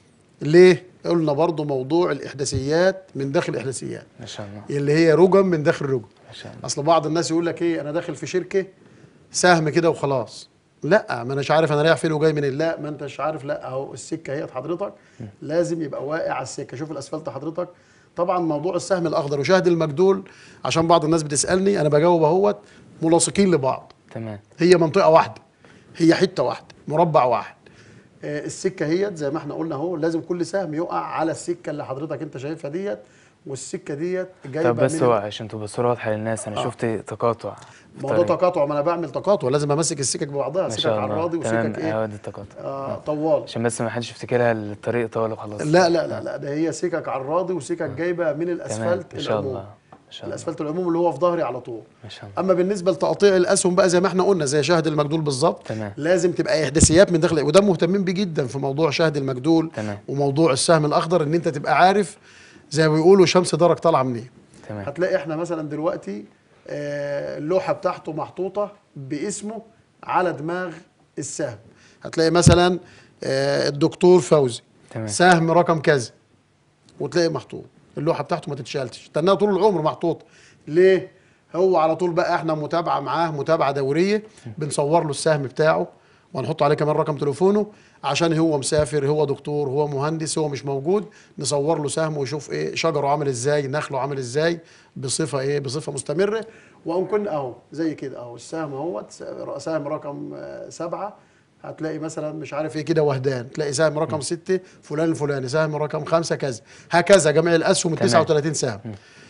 ليه قلنا برضو موضوع الاحداثيات من داخل الاحداثيات ما شاء الله اللي هي رجم من داخل رجم ما شاء الله اصل بعض الناس يقول لك ايه انا داخل في شركه سهم كده وخلاص لا ما اناش عارف انا رايح فين وجاي منين لا ما انتش عارف لا اهو السكه هي حضرتك لازم يبقى واقع على السكه شوف الاسفلت حضرتك طبعا موضوع السهم الاخضر وشاهد المجدول عشان بعض الناس بتسالني انا بجاوب اهوت ملاصقين لبعض تمام هي منطقه واحده هي حته واحده مربع واحد آه، السكه هي زي ما احنا قلنا اهو لازم كل سهم يقع على السكه اللي حضرتك انت شايفها ديت والسكه ديت جايبه طب بس من هو عشان تبقى الصورة واضحة للناس أنا آه. شفت تقاطع في موضوع طريق. تقاطع ما انا بعمل تقاطع لازم امسك السكك ببعضها ما سكك شاء الله عراضي تمام وسكك ايه أيوة دي التقاطع آه طوال عشان بس ما حدش يفتكرها الطريق طوال وخلاص لا لا لا لا ده هي سكك عراضي وسكك جايبه من تمام الاسفلت ما شاء العموم الله ما شاء الله الاسفلت العموم اللي هو في ظهري على طول ما شاء الله اما بالنسبه لتقطيع الاسهم بقى زي ما احنا قلنا زي شهد المجدول بالظبط تمام. لازم تبقى احداثيات من داخل وده مهتمين بيه جدا في موضوع شهد المجدول تمام. وموضوع السهم الاخضر ان انت تبقى عارف زي ما بيقولوا شمس درك طالعه منين تمام هتلاقي احنا مثلا دلوقتي آه، اللوحه بتاعته محطوطه باسمه على دماغ السهم هتلاقي مثلا آه، الدكتور فوزي تمام سهم رقم كذا وتلاقي محطوط اللوحه بتاعته ما تتشالش تنها طول العمر محطوط ليه هو على طول بقى احنا متابعه معاه متابعه دوريه بنصور له السهم بتاعه وهنحط عليه كمان رقم تليفونه عشان هو مسافر هو دكتور هو مهندس هو مش موجود نصور له سهم ويشوف ايه شجره عامل ازاي نخله عامل ازاي بصفه ايه بصفه مستمره وان كنا اهو زي كده اهو السهم اهوت سهم رقم آه، سبعه هتلاقي مثلا مش عارف ايه كده وهدان تلاقي سهم رقم ستة فلان الفلاني سهم رقم خمسة كذا هكذا جميع الاسهم ال تمام. 39 سهم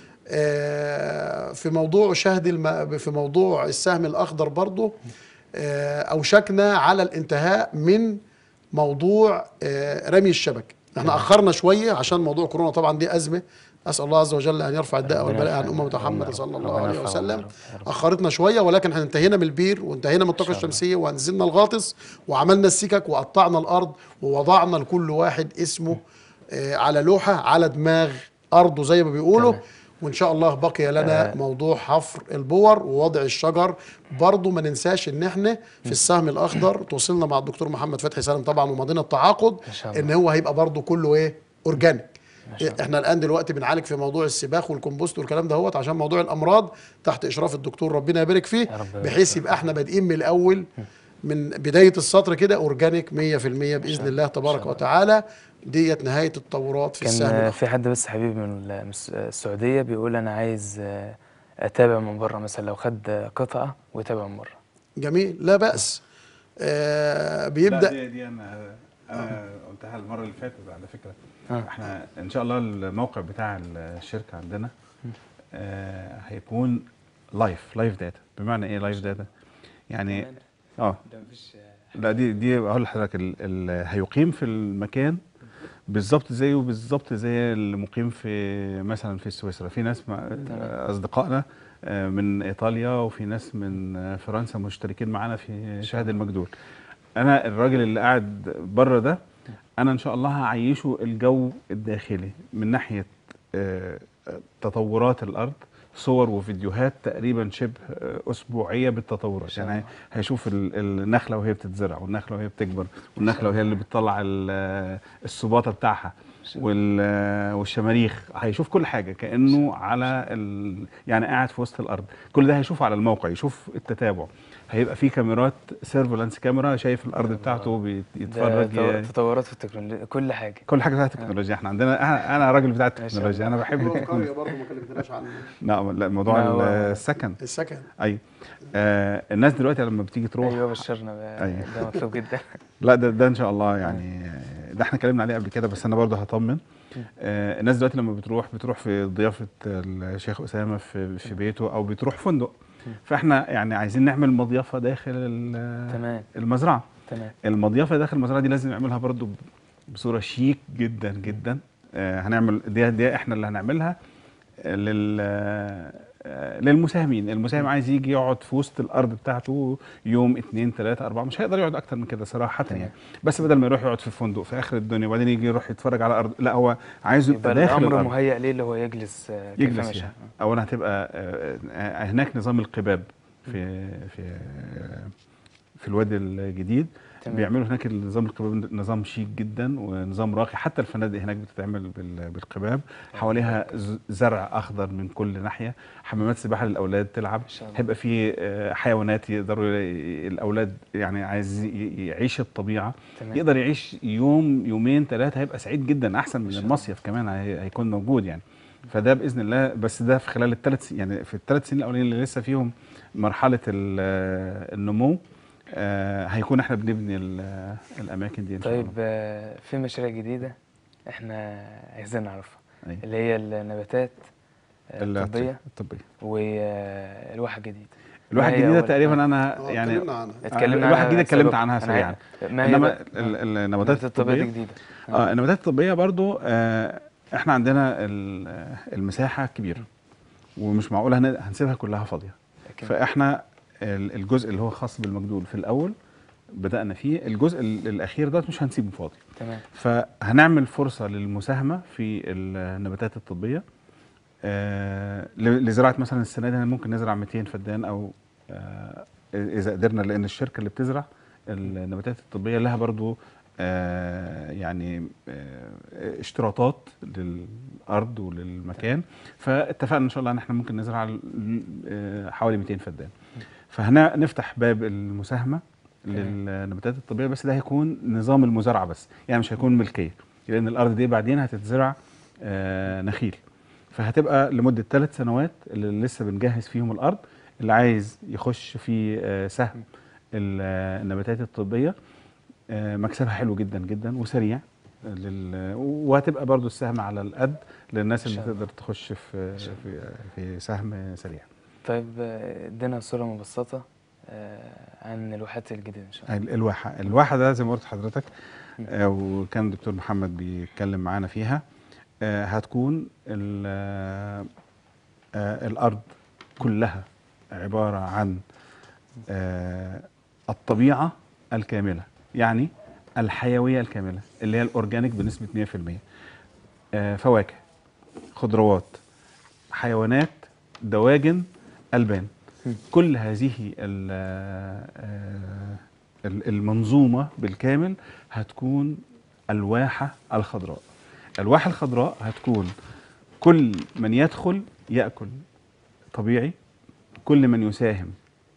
آه، في موضوع شهد الم... في موضوع السهم الاخضر برضه آه، اوشكنا على الانتهاء من موضوع آه، رمي الشبك احنا اخرنا شويه عشان موضوع كورونا طبعا دي ازمه اسال الله عز وجل ان يرفع الداء ربنا والبلاء عن يرفع- امه محمد ربنا- صلى الله ربنا عليه يرفعه وسلم يا رب- يا رب. اخرتنا شويه ولكن احنا انتهينا من البير وانتهينا من الطاقه شاء الله. الشمسيه ونزلنا الغاطس وعملنا السكك وقطعنا الارض ووضعنا لكل واحد اسمه آه، على لوحه على دماغ ارضه زي ما بيقولوا تمام. وان شاء الله بقي لنا آه. موضوع حفر البور ووضع الشجر برضه ما ننساش ان احنا في السهم الاخضر توصلنا مع الدكتور محمد فتحي سالم طبعا ومضينا التعاقد ما شاء الله. ان هو هيبقى برضه كله ايه اورجانيك شاء الله. احنا الان دلوقتي بنعالج في موضوع السباخ والكمبوست والكلام ده هوت عشان موضوع الامراض تحت اشراف الدكتور ربنا يبارك فيه يا رب يبارك بحيث يبقى احنا بادئين من الاول من بدايه السطر كده اورجانيك 100% باذن الله تبارك وتعالى ديت نهايه التطورات في السهم كان الأخضر. في حد بس حبيبي من ال- من الس- السعوديه بيقول انا عايز آه، اتابع من بره مثلا لو خد قطعه ويتابع من بره جميل لا باس آه لا بيبدا دي, دي انا انا قلتها المره اللي فاتت على فكره آه. احنا ان شاء الله الموقع بتاع الشركه عندنا آه هيكون لايف لايف داتا بمعنى ايه لايف داتا يعني اه ده مفيش لا دي دي اقول لحضرتك ال- ال- هيقيم في المكان بالظبط زيه بالظبط زي المقيم في مثلا في سويسرا في ناس مع اصدقائنا آه، من ايطاليا وفي ناس من آه، فرنسا مشتركين معانا في شهد المجدول انا الراجل اللي قاعد بره ده انا ان شاء الله هعيشه الجو الداخلي من ناحيه آه، آه، تطورات الارض صور وفيديوهات تقريبا شبه آه، اسبوعيه بالتطورات شاء يعني الله. هيشوف ال- النخله وهي بتتزرع والنخله وهي بتكبر والنخله وهي اللي بتطلع ال- السباطه بتاعها وال- والشماريخ هيشوف كل حاجه كانه على ال... يعني قاعد في وسط الارض كل ده هيشوفه على الموقع يشوف التتابع هيبقى في كاميرات سيرفولانس كاميرا شايف الارض بتاعته ده بيتفرج تو- ي- تطورات في التكنولوجيا كل حاجه كل حاجه فيها تكنولوجيا احنا عندنا انا انا راجل بتاع ما شاء التكنولوجيا انا بحب موضوع التكنولوجيا القريه برضه ما كلمتناش عن لا لا موضوع ما هو- السكن السكن ايوه آه الناس دلوقتي لما بتيجي تروح ايوه بشرنا بقى أيوة. ده مطلوب جدا لا ده ده ان شاء الله يعني ده احنا اتكلمنا عليه قبل كده بس انا برضه هطمن آه الناس دلوقتي لما بتروح بتروح في ضيافه الشيخ اسامه في في بيته او بتروح فندق فاحنا يعني عايزين نعمل مضيافه داخل ال- تمام المزرعه تمام المضيافه داخل المزرعه دي لازم نعملها برضو ب- بصوره شيك جدا جدا آه هنعمل دي, دي احنا اللي هنعملها آه، لل آه، للمساهمين المساهم عايز يجي يقعد في وسط الارض بتاعته يوم اتنين تلاته اربعه مش هيقدر يقعد اكتر من كده صراحه يعني بس بدل ما يروح يقعد في فندق في اخر الدنيا وبعدين يجي يروح يتفرج على ارض لا هو عايزه يبقى يبقى داخل الامر الارض مهيأ ليه اللي هو يجلس آه، كيف يجلس مشى فيها اولا هتبقى آه، آه، هناك نظام القباب في في آه، في الوادي الجديد تمام. بيعملوا هناك النظام القباب نظام شيك جدا ونظام راقي حتى الفنادق هناك بتتعمل بال- بالقباب حواليها ز- زرع اخضر من كل ناحيه حمامات سباحه للاولاد تلعب شاء الله. هيبقى في آه، حيوانات يقدروا ي- الاولاد يعني عايز ي- يعيش الطبيعه تمام. يقدر يعيش يوم يومين ثلاثه هيبقى سعيد جدا احسن من المصيف كمان هي- هيكون موجود يعني فده باذن الله بس ده في خلال الثلاث يعني في الثلاث سنين الاولانيين اللي لسه فيهم مرحله ال- النمو آه، هيكون احنا بنبني ال- الاماكن دي ان شاء طيب الله آه، في مشاريع جديده احنا عايزين نعرفها أيوة. اللي هي النباتات آه، ال- الطبيه الطبيه والواحه الجديده الواحد ما هي الجديده أول- تقريبا انا آه، يعني اتكلمنا عنها اتكلمنا الواحد عنها الجديده اتكلمت سابقاً. عنها أنا سريعا عارف. ما هي انما بقى- ال- آه. ال- النباتات الطبيه دي الطبيه جديده اه النباتات الطبيه برضو آه احنا عندنا ال- المساحه كبيره ومش معقول هن- هنسيبها كلها فاضيه لكن فاحنا ال- الجزء اللي هو خاص بالمجدول في الاول بدانا فيه الجزء ال- الاخير ده مش هنسيبه فاضي تمام فهنعمل فرصه للمساهمه في النباتات الطبيه آه ل- لزراعه مثلا السنه دي ممكن نزرع 200 فدان او آه اذا قدرنا لان الشركه اللي بتزرع النباتات الطبيه لها برضو آه، يعني آه، اشتراطات للارض وللمكان فاتفقنا ان شاء الله ان احنا ممكن نزرع ال- آه، حوالي 200 فدان فهنفتح باب المساهمه للنباتات الطبيه بس ده هيكون نظام المزارعه بس يعني مش هيكون ملكيه لان الارض دي بعدين هتتزرع آه، نخيل فهتبقى لمده ثلاث سنوات اللي لسه بنجهز فيهم الارض اللي عايز يخش في آه، سهم ال- آه، النباتات الطبيه آه، مكسبها حلو جدا جدا وسريع لل... وهتبقى برضو السهم على القد للناس إن اللي شاء الله. تقدر تخش في في, في سهم سريع طيب آه، ادينا صورة مبسطة آه، عن الواحات الجديدة إن شاء الله ال- الواحة الواحة ده زي ما قلت لحضرتك آه، وكان الدكتور محمد بيتكلم معانا فيها آه، هتكون ال- آه، آه، الأرض كلها عبارة عن آه، الطبيعة الكاملة يعني الحيوية الكاملة اللي هي الأورجانيك بنسبة 100% آه، فواكه خضروات حيوانات دواجن ألبان كل هذه ال- آه، ال- المنظومة بالكامل هتكون الواحة الخضراء الواحة الخضراء هتكون كل من يدخل يأكل طبيعي كل من يساهم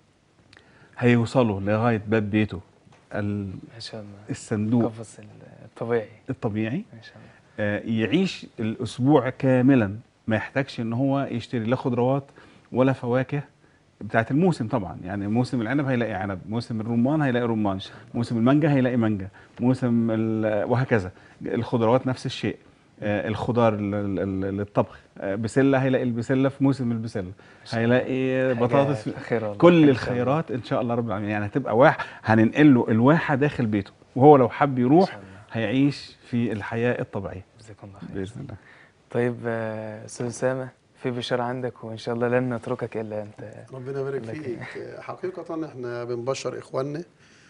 هيوصله لغاية باب بيته ال- ما شاء الله الصندوق قفص الطبيعي الطبيعي ما شاء الله آه، يعيش الاسبوع كاملا ما يحتاجش ان هو يشتري لا خضروات ولا فواكه بتاعت الموسم طبعا يعني موسم العنب هيلاقي عنب موسم الرمان هيلاقي رمان موسم المانجا هيلاقي مانجا موسم ال- وهكذا الخضروات نفس الشيء آه، الخضار ال- ال- ال- للطبخ آه، بسله هيلاقي البسله في موسم البسله هيلاقي بطاطس في- خير والله. كل إن شاء الخيرات ان شاء الله رب العالمين يعني هتبقى واحد هننقل له الواحه داخل بيته وهو لو حب إن يروح شاء الله. هيعيش في الحياه الطبيعيه جزاكم الله خير باذن الله طيب آه، أستاذ أسامة في بشارة عندك وإن شاء الله لن نتركك إلا أنت ربنا يبارك لك. فيك حقيقة احنا بنبشر اخواننا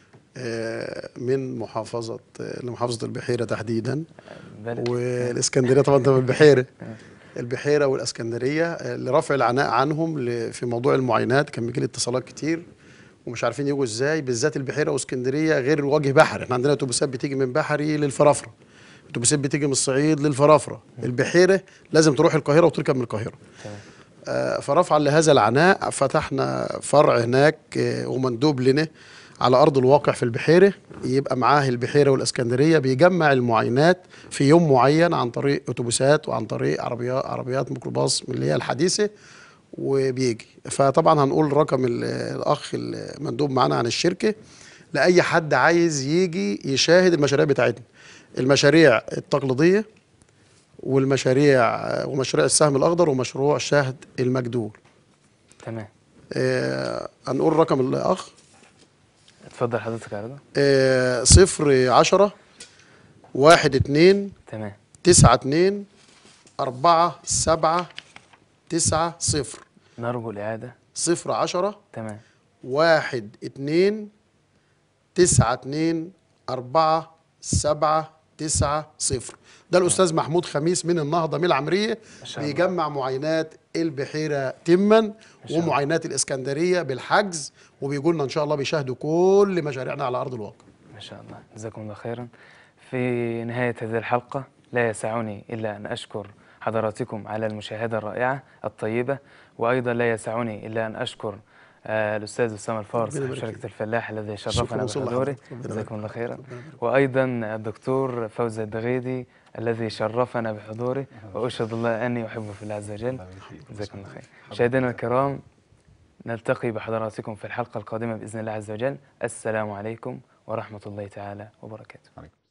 آه، من محافظة آه، لمحافظة البحيرة تحديدا بلد والاسكندرية طبعا انت من البحيرة البحيرة والاسكندرية آه، لرفع العناء عنهم ل- في موضوع المعاينات كان بيجي لي اتصالات كتير ومش عارفين يجوا ازاي بالذات البحيرة واسكندرية غير وجه بحري احنا عندنا اتوبيسات بتيجي من بحري للفرافرة اتوبيسات بتيجي من الصعيد للفرافرة البحيرة لازم تروح القاهرة وتركب من القاهرة تمام آه، فرفعا لهذا العناء فتحنا فرع هناك آه، ومندوب لنا على ارض الواقع في البحيره يبقى معاه البحيره والاسكندريه بيجمع المعاينات في يوم معين عن طريق اتوبيسات وعن طريق عربيات عربيات ميكروباص من اللي هي الحديثه وبيجي فطبعا هنقول رقم ال- الاخ المندوب معانا عن الشركه لاي حد عايز يجي يشاهد المشاريع بتاعتنا المشاريع التقليديه والمشاريع ومشروع السهم الاخضر ومشروع شهد المجدول تمام آه هنقول رقم الاخ اتفضل حضرتك يا رضا آه صفر عشرة واحد اتنين تمام تسعة اتنين أربعة سبعة تسعة صفر نرجو الإعادة صفر عشرة تمام واحد اتنين تسعة اتنين أربعة سبعة تسعة صفر ده الأستاذ محمود خميس من النهضة من العمرية شاء الله. بيجمع معاينات البحيرة تما ومعاينات الإسكندرية بالحجز وبيقول لنا إن شاء الله بيشاهدوا كل مشاريعنا على أرض الواقع ما شاء الله جزاكم الله خيرا في نهاية هذه الحلقة لا يسعني إلا أن أشكر حضراتكم على المشاهدة الرائعة الطيبة وأيضا لا يسعني إلا أن أشكر آه، الأستاذ أسامة الفارس ربنا من يبارك شركة الفلاح الذي شكراً شرفنا وصل بحضوره لحضرتك. ربنا جزاكم يبارك الله خيرا ربنا يبارك وأيضا الدكتور فوزي الدغيدي الذي شرفنا بحضوره وأشهد الله أني أحبه في الله عز وجل جزاكم الله خير مشاهدينا الكرام نلتقي بحضراتكم في الحلقة القادمة بإذن الله عز وجل السلام عليكم ورحمة الله تعالى وبركاته عليكم